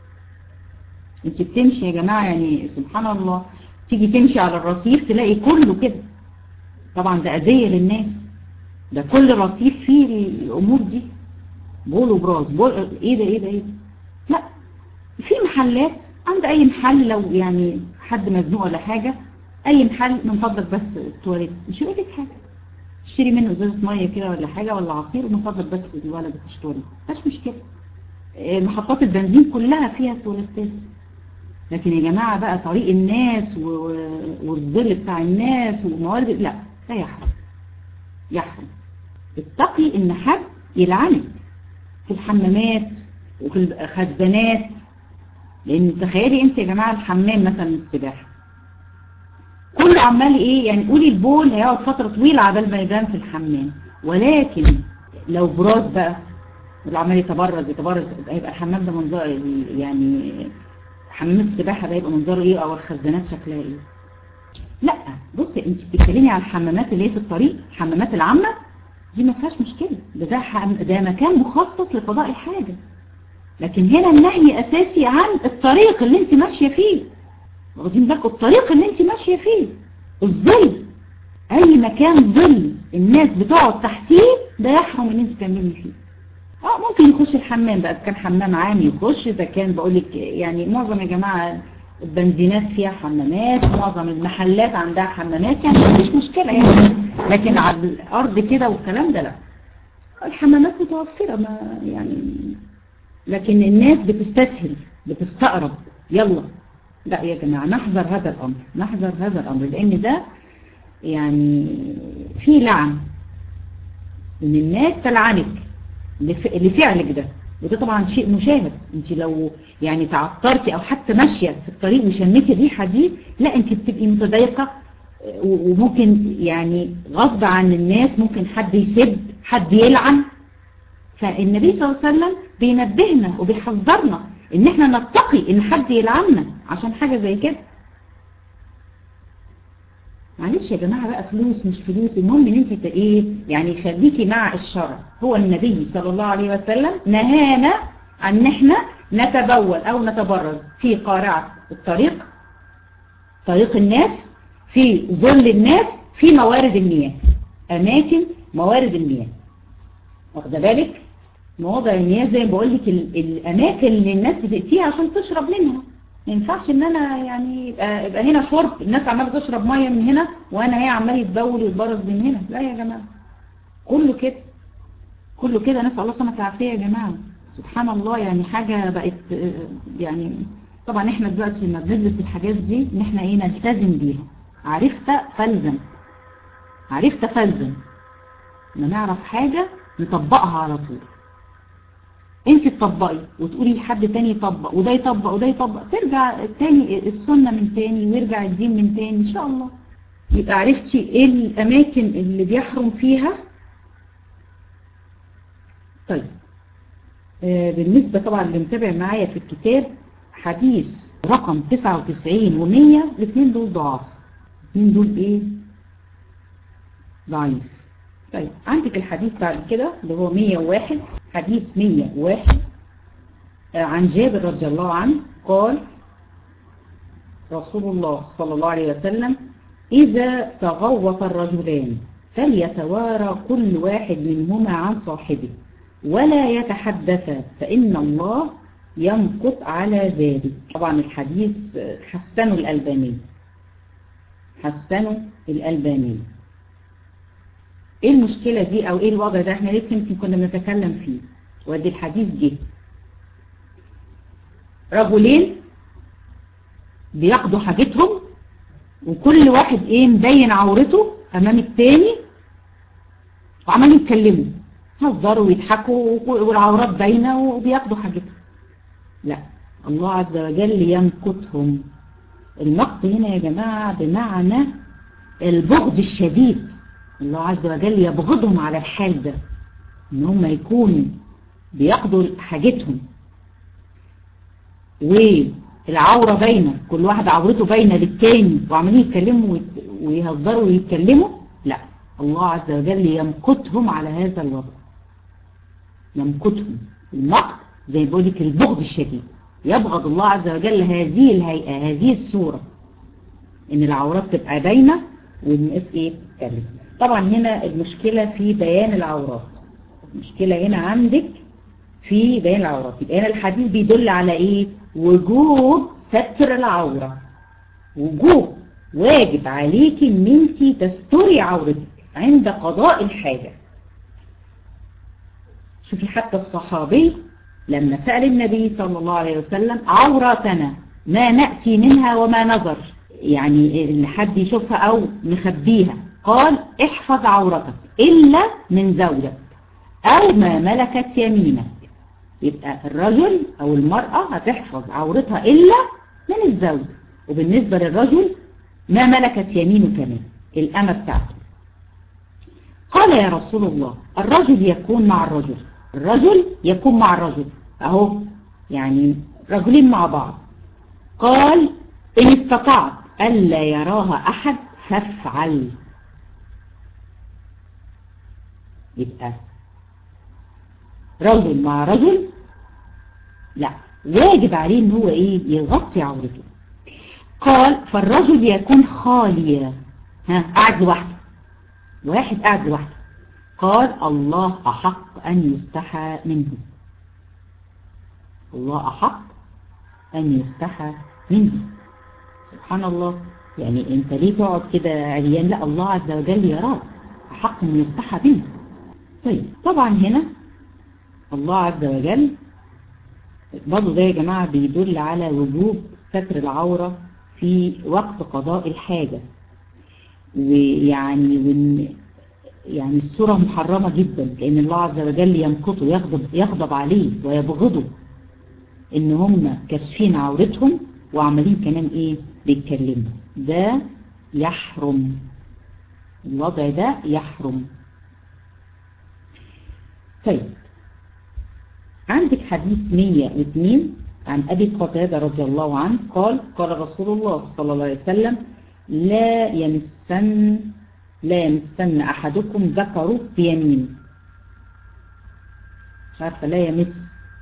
انت بتمشي يا جماعة يعني سبحان الله تيجي تمشي على الرصيف تلاقي كله كده طبعا ده أذية للناس ده كل رصيف فيه الأمور دي بول وبراز بول ايه ده ايه ده ايه ده لا في محلات عند اي محل لو يعني حد مزنوق ولا حاجة اي محل من فضلك بس التواليت مش يقول لك حاجة اشتري منه ازازة مية كده ولا حاجة ولا عصير ومن فضلك بس الولد مش تواليت مش مشكلة محطات البنزين كلها فيها تواليتات لكن يا جماعة بقى طريق الناس والظل بتاع الناس وموارد لا لا يحرم يحرم اتقي ان حد يلعنك في الحمامات وفي الخزانات لان تخيلي انت يا جماعة الحمام مثلا السباحة كله عمال ايه يعني قولي البول هيقعد فترة طويلة عبال ما يبان في الحمام ولكن لو براز بقى اللي عمال يتبرز يتبرز هيبقى الحمام ده منظر يعني حمام السباحة ده يبقى منظره ايه او الخزانات شكلها ايه لا بصي انت بتتكلمي على الحمامات اللي هي في الطريق الحمامات العامة دي ما فيهاش مشكلة ده ده, حم... ده مكان مخصص لقضاء الحاجة لكن هنا النهي اساسي عن الطريق اللي انت ماشية فيه واخدين بالكم الطريق اللي انت ماشية فيه الظل اي مكان ظل الناس بتقعد تحتيه ده يحرم ان انت تعملي فيه اه ممكن يخش الحمام بقى اذا كان حمام عام يخش اذا كان بقول لك يعني معظم يا جماعه البنزينات فيها حمامات معظم المحلات عندها حمامات يعني مفيش مشكله يعني لكن على الارض كده والكلام ده لا الحمامات متوفره ما يعني لكن الناس بتستسهل بتستقرب يلا لا يا جماعه نحذر هذا الامر نحذر هذا الامر لان ده يعني في لعن ان الناس تلعنك لفعلك ده وده طبعا شيء مشاهد انت لو يعني تعطرتي او حتى ماشية في الطريق وشميتي الريحة دي لا انت بتبقي متضايقة وممكن يعني غصب عن الناس ممكن حد يسب حد يلعن فالنبي صلى الله عليه وسلم بينبهنا وبيحذرنا ان احنا نتقي ان حد يلعننا عشان حاجة زي كده معلش يا جماعة بقى فلوس مش فلوس المهم ان انت ايه يعني خليكي مع الشرع هو النبي صلى الله عليه وسلم نهانا عن احنا نتبول او نتبرز في قارعة الطريق طريق الناس في ظل الناس في موارد المياه اماكن موارد المياه واخده بالك مواضع المياه زي ما بقول لك الاماكن اللي الناس بتأتيها عشان تشرب منها ما ينفعش ان انا يعني يبقى, يبقى هنا شرب الناس عماله تشرب ميه من هنا وانا هي عمال يتبول ويتبرز من هنا لا يا جماعه كله كده كله كده نسال الله سبحانه العافيه يا جماعه سبحان الله يعني حاجه بقت يعني طبعا احنا دلوقتي لما بندرس الحاجات دي ان احنا ايه نلتزم بيها عرفت فلزم عرفت فلزم لما نعرف حاجه نطبقها على طول انت تطبقي وتقولي لحد تاني يطبق وده يطبق وده يطبق ترجع تاني السنة من تاني ويرجع الدين من تاني ان شاء الله يبقى عرفتي ايه الاماكن اللي بيحرم فيها طيب آه بالنسبة طبعا اللي متابع معايا في الكتاب حديث رقم 99 و100 الاثنين دول ضعاف الاثنين دول ايه ضعيف طيب عندك الحديث بعد كده اللي هو 101 حديث 101 عن جابر رضي الله عنه قال رسول الله صلى الله عليه وسلم إذا تغوط الرجلان فليتوارى كل واحد منهما عن صاحبه ولا يتحدثا فإن الله يمقت على ذلك طبعا الحديث حسنه الألباني حسنوا الألباني ايه المشكلة دي او ايه الوضع ده احنا لسه يمكن كنا بنتكلم فيه وادي الحديث جه رجلين بياخدوا حاجتهم وكل واحد ايه مبين عورته امام التاني وعمالين يتكلموا هزروا ويضحكوا والعورات باينه وبياخدوا حاجتهم لا الله عز وجل يمقتهم المقت هنا يا جماعة بمعنى البغض الشديد الله عز وجل يبغضهم على الحال ده ان هم يكونوا بياخدوا حاجتهم والعورة باينة كل واحد عورته باينة للتاني وعمالين يتكلموا ويهزروا ويتكلموا لا الله عز وجل يمقتهم على هذا الوضع يمقتهم المقت زي ما بقول لك البغض الشديد يبغض الله عز وجل هذه الهيئة هذه الصورة ان العورات تبقى باينة والناس ايه تتكلم طبعا هنا المشكلة في بيان العورات المشكلة هنا عندك في بيان العورات يبقى هنا الحديث بيدل على ايه وجوب ستر العورة وجوب واجب عليك ان انت تستري عورتك عند قضاء الحاجة شوفي حتى الصحابي لما سأل النبي صلى الله عليه وسلم عوراتنا ما نأتي منها وما نظر يعني اللي حد يشوفها أو نخبيها قال احفظ عورتك إلا من زوجك أو ما ملكت يمينك يبقى الرجل أو المرأة هتحفظ عورتها إلا من الزوج وبالنسبة للرجل ما ملكت يمينه كمان الأمة بتاعته قال يا رسول الله الرجل يكون مع الرجل الرجل يكون مع الرجل اهو يعني رجلين مع بعض قال إن استطعت ألا يراها أحد فافعل يبقى رجل مع رجل لا واجب عليه ان هو ايه يغطي عورته قال فالرجل يكون خاليا ها قاعد لوحده واحد قاعد لوحده قال الله أحق أن يستحى منه الله أحق أن يستحى منه سبحان الله يعني انت ليه تقعد كده عريان لا الله عز وجل يراك أحق أن يستحى منه طيب طبعا هنا الله عز وجل برضه ده يا جماعة بيدل على وجوب ستر العورة في وقت قضاء الحاجة ويعني وإن يعني الصورة محرمة جدا لأن الله عز وجل يمقته يغضب, يغضب عليه ويبغضه إن هم كاشفين عورتهم وعمالين كمان إيه بيتكلموا ده يحرم الوضع ده يحرم طيب عندك حديث 102 عن أبي قتادة رضي الله عنه قال قال رسول الله صلى الله عليه وسلم لا يمسن لا يمسن أحدكم ذكره بيمينه مش عارفة لا يمس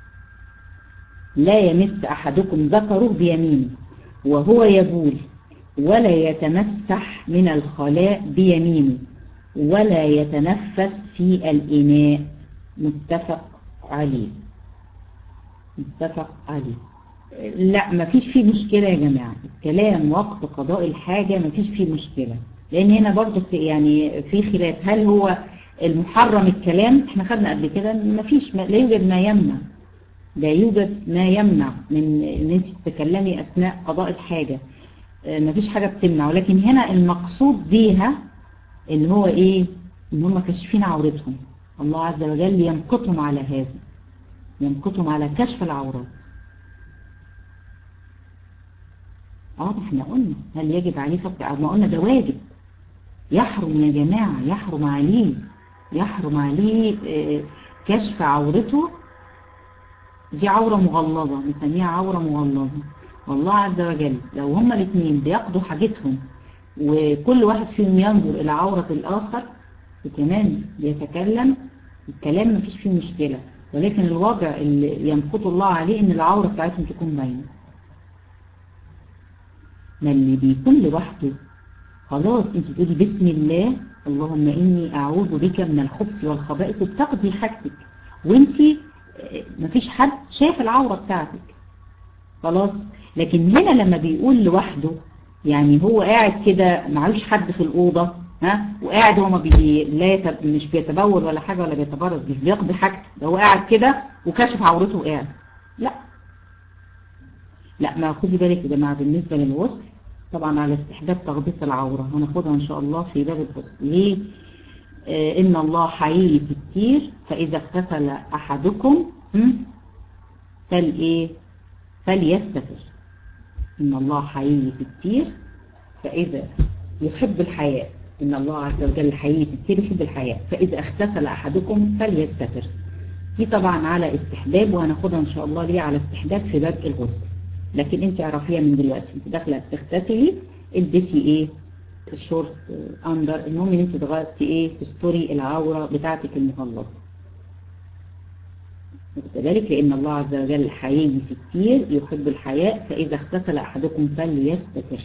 لا يمس أحدكم ذكره بيمينه وهو يبول ولا يتمسح من الخلاء بيمينه ولا يتنفس في الإناء متفق عليه متفق عليه لا مفيش فيه مشكلة يا جماعة الكلام وقت قضاء الحاجة مفيش فيه مشكلة لان هنا برضو في يعني في خلاف هل هو المحرم الكلام احنا خدنا قبل كده مفيش لا يوجد ما يمنع لا يوجد ما يمنع من ان انت تتكلمي اثناء قضاء الحاجة مفيش حاجة بتمنع ولكن هنا المقصود بيها اللي هو ايه ان هم كاشفين عورتهم الله عز وجل يمقتهم على هذا يمقتهم على كشف العورات اه ده احنا قلنا هل يجب عليه ستر ما قلنا ده واجب يحرم يا جماعة يحرم عليه يحرم عليه كشف عورته دي عورة مغلظة نسميها عورة مغلظة والله عز وجل لو هما الاثنين بياخدوا حاجتهم وكل واحد فيهم ينظر إلى عورة الآخر وكمان بيتكلم الكلام مفيش فيه مشكلة ولكن الوضع اللي ينقط الله عليه ان العورة بتاعتهم تكون باينة ما اللي بيكون لوحده خلاص انت تقولي بسم الله اللهم اني اعوذ بك من الخبث والخبائث وبتاخدي حاجتك وانت مفيش حد شاف العورة بتاعتك خلاص لكن هنا لما بيقول لوحده يعني هو قاعد كده معلوش حد في الأوضة ها وقاعد هو ما بي لا يتب... مش بيتبول ولا حاجة ولا بيتبرز مش بيقضي حاجة ده هو قاعد كده وكاشف عورته وقاعد لا لا ما خدي بالك يا جماعة بالنسبة للغسل طبعا على استحباب تغطية العورة هناخدها ان شاء الله في باب الغسل ليه آه ان الله حيي ستير فاذا اغتسل احدكم فالايه فليستتر ان الله حيي ستير فاذا يحب الحياء ان الله عز وجل حيي ستير يحب الحياء فاذا اغتسل احدكم فليستتر دي طبعا على استحباب وهناخدها ان شاء الله ليه على استحباب في باب الغسل لكن انت اعرفيها من دلوقتي انت داخله تغتسلي البسي ايه الشورت اندر المهم ان انت تغطي ايه تستري العوره بتاعتك المغلظه وكذلك لان الله عز وجل حيي ستير يحب الحياء فاذا اغتسل احدكم فليستتر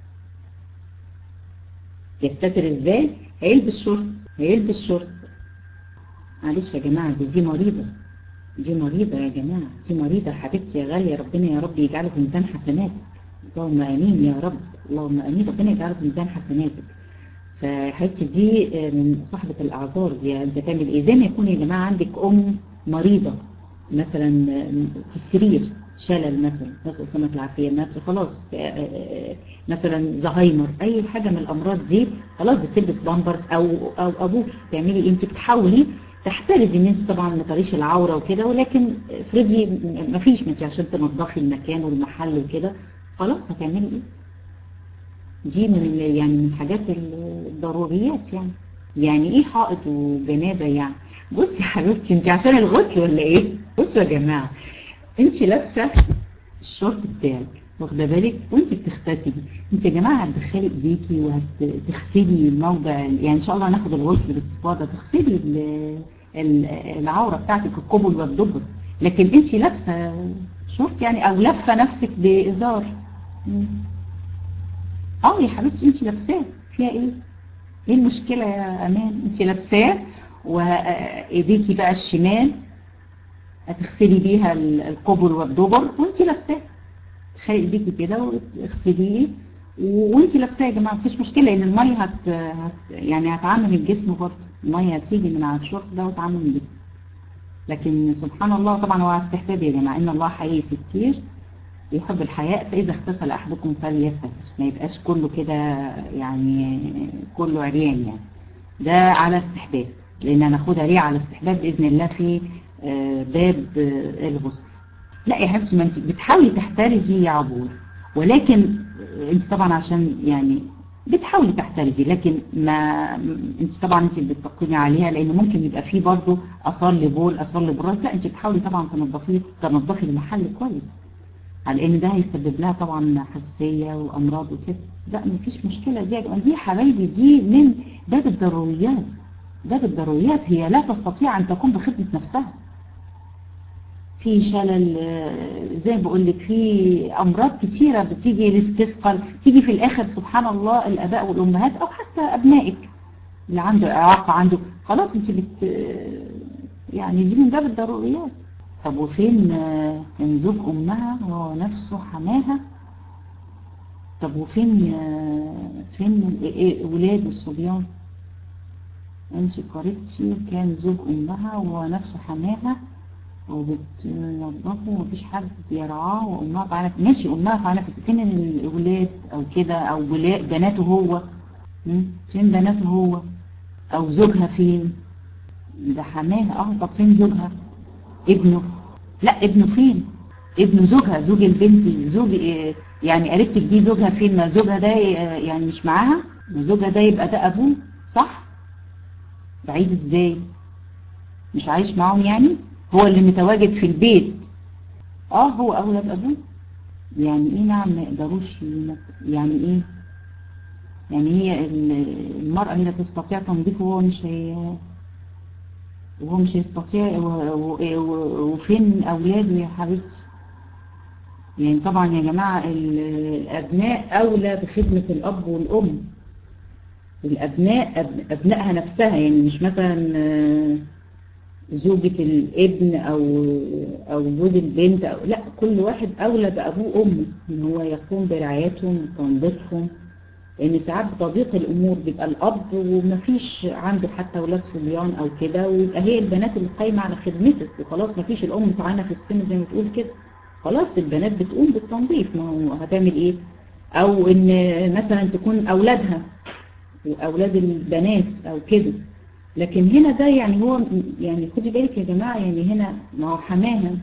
يستتر ازاي هيلبس شورت هيلبس شورت معلش يا جماعه دي, دي مريضه دي مريضة يا جماعة دي مريضة حبيبتي يا غالية ربنا يا رب يجعله في ميزان حسناتك اللهم امين يا رب اللهم امين ربنا يجعله في ميزان حسناتك فحبيبتي دي من صاحبة الاعذار دي انت تعمل ايه زي ما يكون يا جماعة عندك ام مريضة مثلا في السرير شلل مثلا نسأل سمك العافية ما خلاص مثلا زهايمر اي حاجة من الامراض دي خلاص بتلبس بامبرز او او ابوك تعملي انت بتحاولي تحترزي ان انت طبعا ما تريش العورة وكده ولكن افرضي ما فيش انت عشان تنظفي المكان والمحل وكده خلاص هتعملي ايه دي من يعني من الحاجات الضروريات يعني يعني ايه حائط وجنابة يعني بصي يا حبيبتي انت عشان الغسل ولا ايه بصوا يا جماعة انت لابسه الشورت بتاعك واخده بالك وانت بتغتسلي انت يا جماعه هتدخلي ايديكي وهتغسلي الموضع يعني ان شاء الله هناخد الغسل باستفاضه تغسلي العوره بتاعتك القبل والدبر لكن انت لابسه شورت يعني او لفه نفسك بازار اه يا حبيبتي انت لابساه فيها ايه ايه المشكله يا امان انت لابساه وايديكي بقى الشمال هتغسلي بيها القبل والدبر وانت لابساه تخلي ايديكي كده وتغسليه وانت لابساه يا جماعه مفيش مشكله لان الميه هت... هت يعني هتعمم الجسم برضه الميه هتيجي من على الشورت ده وتعمم الجسم لكن سبحان الله طبعا هو على استحباب يا جماعه ان الله حيي ستير يحب الحياء فاذا اغتسل احدكم فليستتر ما يبقاش كله كده يعني كله عريان يعني ده على استحباب لان هناخدها ليه على استحباب باذن الله في باب الغسل لا يا حبيبتي ما انت بتحاولي تحترزي يا عبور ولكن انت طبعا عشان يعني بتحاولي تحترزي لكن ما انت طبعا انت بتقيمي عليها لان ممكن يبقى فيه برضه اثار لبول اثار لبراز لا انت بتحاولي طبعا تنظفي تنظفي المحل كويس على ان ده هيسبب لها طبعا حساسيه وامراض وكده لا مفيش مشكله دي دي يا حبايبي دي من باب الضروريات باب الضروريات هي لا تستطيع ان تقوم بخدمه نفسها في شلل زي ما بقول لك في امراض كتيره بتيجي الاستثقال تيجي في الاخر سبحان الله الاباء والامهات او حتى ابنائك اللي عنده اعاقه عنده خلاص انت بت يعني دي من باب الضروريات طب وفين كان زوج امها هو نفسه حماها طب وفين فين ولاد والصبيان انت قريبتي كان زوج امها وهو نفسه حماها وبتنظفه ومفيش حد يرعاه وامها تعالى ماشي امها تعالى فين الولاد او كده او ولاد بناته هو فين بناته هو او زوجها فين ده حماها اه طب فين زوجها ابنه لا ابنه فين ابنه زوجها زوج البنت زوج يعني قريبتك دي زوجها فين ما زوجها ده يعني مش معاها زوجها ده يبقى ده ابوه صح بعيد ازاي مش عايش معاهم يعني هو اللي متواجد في البيت اه هو اولى بابوه يعني ايه نعم ما يقدروش يعني ايه يعني هي المرأة هي اللي تستطيع تنظيفه وهو مش هي وهو مش هيستطيع وفين اولاده يا حبيبتي يعني طبعا يا جماعة الابناء اولى بخدمة الاب والام الابناء ابنائها نفسها يعني مش مثلا زوجة الابن او او جوز البنت او لا كل واحد اولى بابوه وامه ان هو يقوم برعايتهم وتنظيفهم لان ساعات بتضيق الامور بيبقى الاب ومفيش عنده حتى اولاد صبيان او كده ويبقى هي البنات اللي قايمه على خدمتك وخلاص مفيش الام متعانه في السن زي ما تقول كده خلاص البنات بتقوم بالتنظيف ما هو هتعمل ايه او ان مثلا تكون اولادها واولاد البنات او كده لكن هنا ده يعني هو يعني خدي بالك يا جماعة يعني هنا ما هو حماها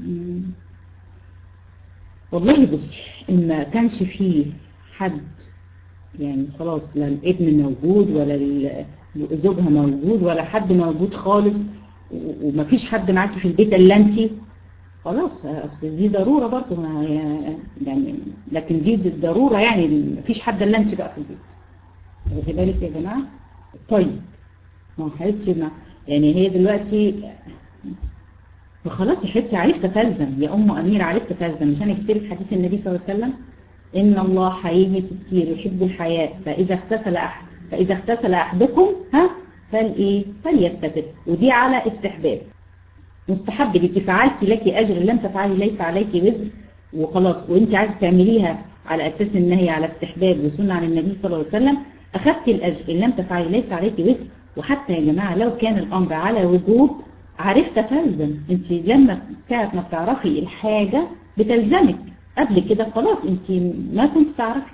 والله بصي إن ما كانش فيه حد يعني خلاص لا الابن موجود ولا زوجها موجود ولا حد موجود خالص وما فيش حد معاكي في البيت الا انت خلاص اصل دي ضرورة برضه يعني لكن دي ضرورة يعني ما فيش حد الا انت بقى في البيت واخدي بالك يا جماعة طيب ما حبيبتي ما يعني هي دلوقتي وخلاص يا حبيبتي عرفت تلزم يا ام امير عرفت تلزم مش انا جبت لك حديث النبي صلى الله عليه وسلم ان الله حييه ستير يحب الحياء فاذا اغتسل احد فاذا اغتسل احدكم ها فالايه فليستتر ودي على استحباب مستحب لك فعلتي لك اجر لم تفعلي ليس عليك وزر وخلاص وانت عايزه تعمليها على اساس ان هي على استحباب وسنه عن النبي صلى الله عليه وسلم اخذتي الاجر ان لم تفعلي ليس عليك وزر وحتى يا جماعة لو كان الأمر على وجوب عرفت فلزم انت لما ساعة ما بتعرفي الحاجة بتلزمك قبل كده خلاص انت ما كنت تعرفي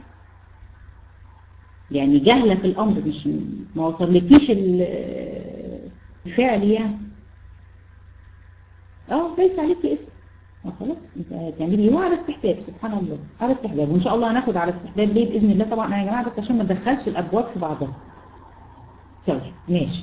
يعني جهلة في الأمر مش ما وصلكيش الفعل يعني اه ليس عليك اسم خلاص انت هتعملي هو على استحباب سبحان الله على استحباب وان شاء الله هناخد على استحباب ليه باذن الله طبعا يا جماعه بس عشان ما ندخلش الابواب في بعضها طيب ماشي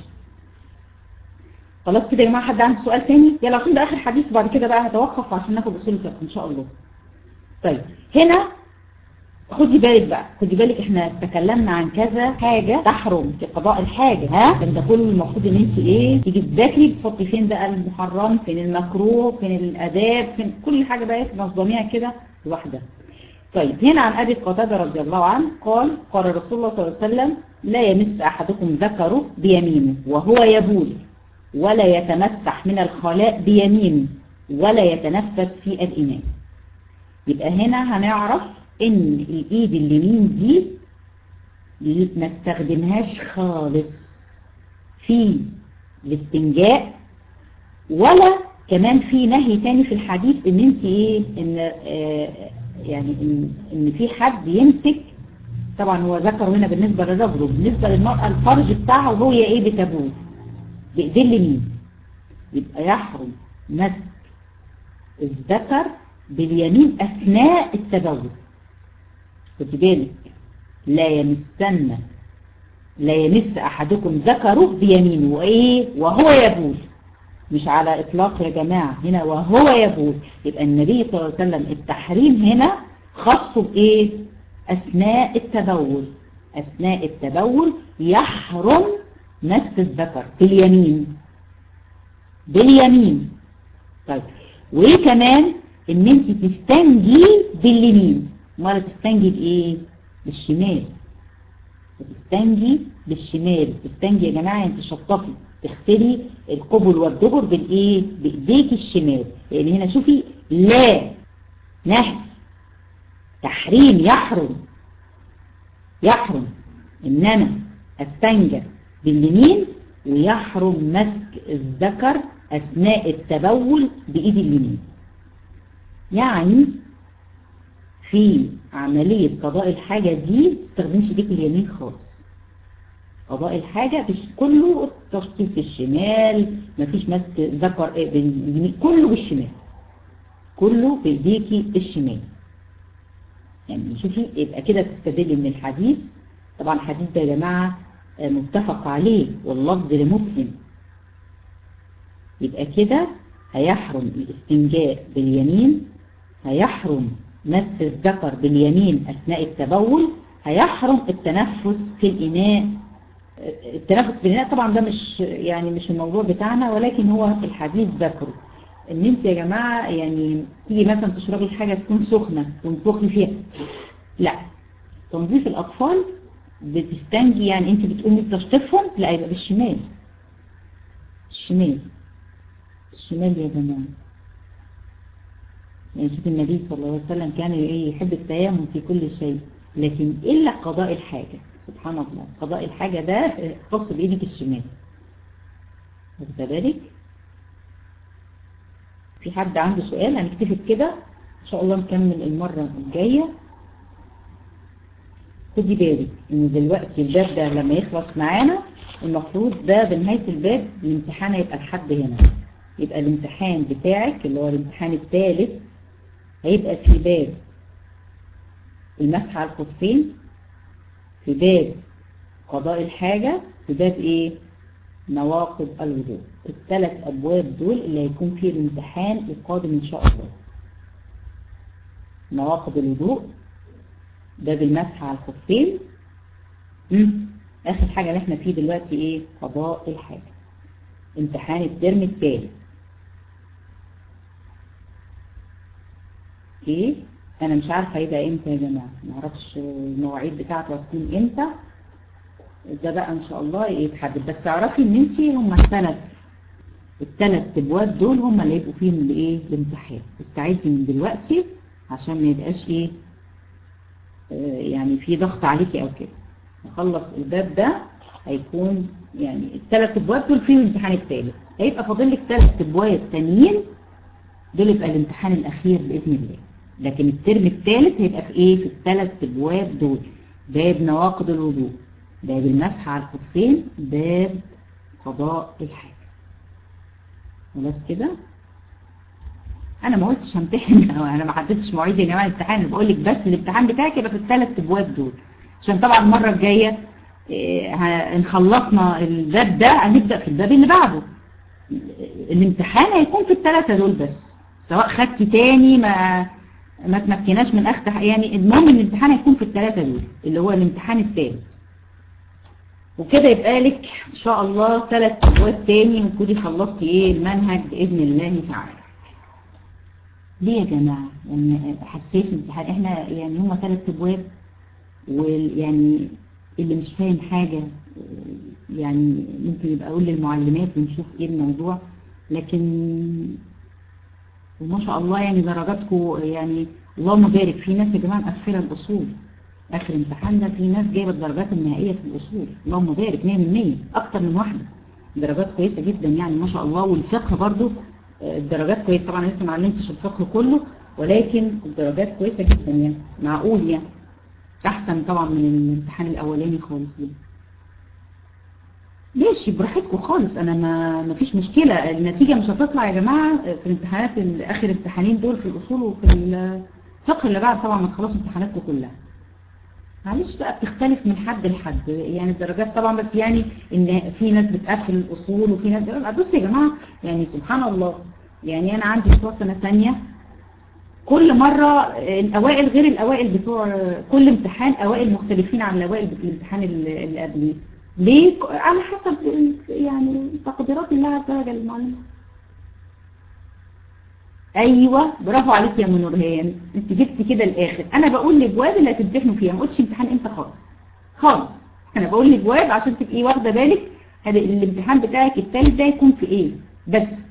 خلاص كده يا جماعه حد عنده سؤال تاني يلا عشان ده اخر حديث وبعد كده بقى هتوقف عشان ناخد اصول الفقه ان شاء الله طيب هنا خدي بالك بقى خدي بالك احنا تكلمنا عن كذا حاجة تحرم في قضاء الحاجة ها ده كل المفروض ان انت ايه تيجي تذاكري بتحطي فين بقى المحرم فين المكروه فين الاداب فين كل حاجة بقى تنظميها كده لوحدها طيب هنا عن ابي قتادة رضي الله عنه قال قال رسول الله صلى الله عليه وسلم لا يمس احدكم ذكره بيمينه وهو يبول ولا يتمسح من الخلاء بيمينه ولا يتنفس في الاناء يبقى هنا هنعرف ان الايد اليمين دي ما استخدمهاش خالص في الاستنجاء ولا كمان في نهي تاني في الحديث ان انت ايه ان آه يعني ان, إن في حد يمسك طبعا هو ذكر هنا بالنسبة للرجل وبالنسبة للمرأة الفرج بتاعها وهو ايه بتبول بايديه اليمين يبقى يحرم مسك الذكر باليمين اثناء التبول خدي بالك لا يمسن لا يمس احدكم ذكره بيمينه وايه وهو يبول مش على اطلاق يا جماعة هنا وهو يبول يبقى النبي صلى الله عليه وسلم التحريم هنا خاصه بايه اثناء التبول اثناء التبول يحرم مس الذكر باليمين باليمين طيب وايه كمان ان انت تستنجي باليمين مرة تستنجي بايه بالشمال تستنجي بالشمال تستنجي يا جماعة انت شطفي تغسلي القبل والدبر بالايه بايديك الشمال لان يعني هنا شوفي لا نهي تحريم يحرم يحرم ان انا استنجى باليمين ويحرم مسك الذكر اثناء التبول بايد اليمين يعني في عملية قضاء الحاجة دي تستخدمش ايديك اليمين خالص قضاء الحاجة مش كله تشطيب في الشمال مفيش مسك ذكر باليمين كله بالشمال كله بايديكي الشمال يعني شوفي يبقى كده تستدل من الحديث طبعا الحديث ده يا جماعة متفق عليه واللفظ لمسلم يبقى كده هيحرم الاستنجاء باليمين هيحرم مس الذكر باليمين أثناء التبول هيحرم التنفس في الإناء التنفس في الإناء طبعا ده مش يعني مش الموضوع بتاعنا ولكن هو الحديث ذكره ان انت يا جماعة يعني تيجي مثلا تشربي حاجة تكون سخنة تنفخي فيها لا تنظيف الأطفال بتستنجي يعني انت بتقومي بتشطفهم لا يبقى بالشمال الشمال الشمال يا جماعة يعني شوف النبي صلى الله عليه وسلم كان يحب التيامن في كل شيء لكن إلا قضاء الحاجة سبحان الله قضاء الحاجة ده خاص بإيدك الشمال واخد بالك في حد عنده سؤال هنكتفي كده إن شاء الله نكمل المرة الجاية خدي بالك إن دلوقتي الباب ده لما يخلص معانا المفروض ده بنهاية الباب الامتحان هيبقى لحد هنا يبقى الامتحان بتاعك اللي هو الامتحان الثالث هيبقى في باب المسح على الخفين في باب قضاء الحاجة في باب ايه نواقض الوضوء الثلاث ابواب دول اللي هيكون فيه الامتحان القادم ان شاء الله نواقض الوضوء باب المسح على الخفين اخر حاجة اللي احنا فيه دلوقتي ايه قضاء الحاجة امتحان الترم الثالث ايه انا مش عارفه هيبقى امتى يا جماعه ما اعرفش المواعيد بتاعته هتكون امتى ده بقى ان شاء الله يتحدد بس اعرفي ان انت هم الثلاث الثلاث ابواب دول هم اللي يبقوا فيهم الايه الامتحان استعدي من دلوقتي عشان ما يبقاش ايه آه يعني في ضغط عليكي او كده نخلص الباب ده هيكون يعني الثلاث ابواب دول فيهم الامتحان الثالث هيبقى فاضل لك ثلاث ابواب تانيين دول يبقى الامتحان الاخير باذن الله لكن الترم الثالث هيبقى في ايه في الثلاث ابواب دول باب نواقض الوضوء باب المسح على الخفين باب قضاء الحاجة خلاص كده انا ما قلتش همتحن انا ما حددتش مواعيد يا جماعه الامتحان انا بقول لك بس الامتحان بتاعك يبقى في الثلاث ابواب دول عشان طبعا المره الجايه ان خلصنا الباب ده هنبدا في الباب اللي بعده الامتحان هيكون في الثلاثه دول بس سواء خدتي تاني ما ما تمكناش من اخت يعني المهم ان الامتحان هيكون في الثلاثه دول اللي هو الامتحان الثالث وكده يبقى لك ان شاء الله ثلاث ابواب تاني وتكوني خلصتي ايه المنهج باذن الله تعالى ليه يا جماعه يعني حسيت الامتحان احنا يعني هما ثلاث ابواب ويعني اللي مش فاهم حاجه يعني ممكن يبقى اقول للمعلمات ونشوف ايه الموضوع لكن وما شاء الله يعني درجاتكم يعني اللهم بارك في ناس يا جماعه مقفله الاصول اخر امتحان ده في ناس جايبه الدرجات النهائيه في الاصول اللهم بارك 100% اكتر من واحده درجات كويسه جدا يعني ما شاء الله والفقه برضو الدرجات كويسه طبعا لسه ما علمتش الفقه كله ولكن الدرجات كويسه جدا يعني معقول يعني احسن طبعا من الامتحان الاولاني خالص يعني. ماشي براحتكم خالص انا ما ما فيش مشكلة النتيجة مش هتطلع يا جماعة في الامتحانات اخر امتحانين دول في الاصول وفي الفقه اللي بعد طبعا ما تخلصوا امتحاناتكم كلها معلش بقى بتختلف من حد لحد يعني الدرجات طبعا بس يعني ان في ناس بتقفل الاصول وفي ناس بصوا يا جماعة يعني سبحان الله يعني انا عندي بتوع سنة ثانيه كل مرة الاوائل غير الاوائل بتوع كل امتحان اوائل مختلفين عن الاوائل الامتحان اللي قبليه ليه على حسب يعني تقديرات الله عز وجل المعلمة ايوه برافو عليك يا منورهان انت جبتي كده الاخر انا بقول لابواب اللي هتمتحنوا فيها ما قلتش امتحان امتى خالص خالص انا بقول لابواب عشان تبقي واخده بالك هذا الامتحان بتاعك الثالث ده يكون في ايه بس